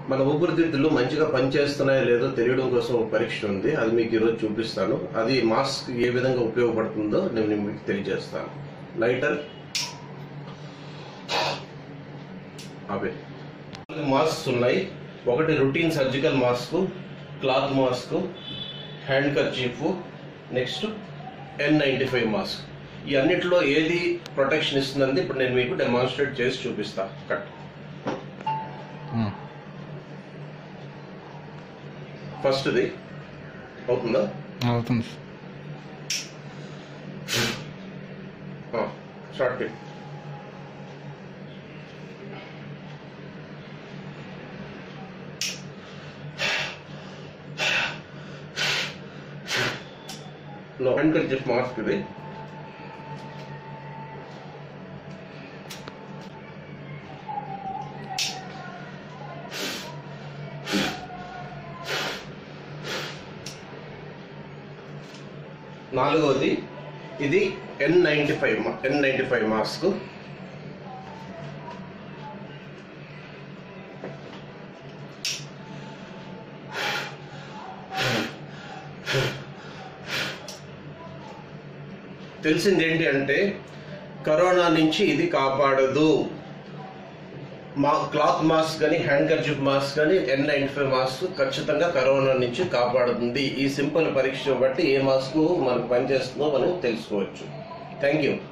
మన ఊపిరితిత్తులు మంచిగా పనిచేస్తున్నాయో లేదో తెలియడం కోసం ఒక పరీక్ష ఉంది అది మీకు ఈరోజు చూపిస్తాను అది మాస్క్ ఏ విధంగా ఉపయోగపడుతుందో నేను మీకు తెలియజేస్తాను లైటర్ అవే మాస్క్ ఉన్నాయి ఒకటి routine surgical mask cloth mask handkerchief next N ninety five mask ఈ అన్నిటిలో ఏది ప్రొటెక్షన్ ఇస్తుందని ఇప్పుడు నేను మీకు డెమాన్స్ట్రేట్ చేసి చూపిస్తా కట్ ఫస్ట్ది అవుతుందా అవుతుంది షార్ట్ పిన్ లో హ్యాండ్ కర్చీఫ్ మాస్క్ ఇది నాలుగవది ఇది N ninety five N ninety five mask తెలిసింది ఏంటి అంటే కరోనా నుంచి ఇది కాపాడదు మా క్లాత్ మాస్క్ కానీ హ్యాండ్ కర్చీఫ్ మాస్క్ కానీ ఎన్ నైన్టీ ఫైవ్ మాస్క్ ఖచ్చితంగా కరోనా నుంచి కాపాడుతుంది ఈ సింపుల్ పరీక్ష బట్టి ఏ మాస్క్ మనకు పనిచేస్తుందో మనం తెలుసుకోవచ్చు థ్యాంక్ యూ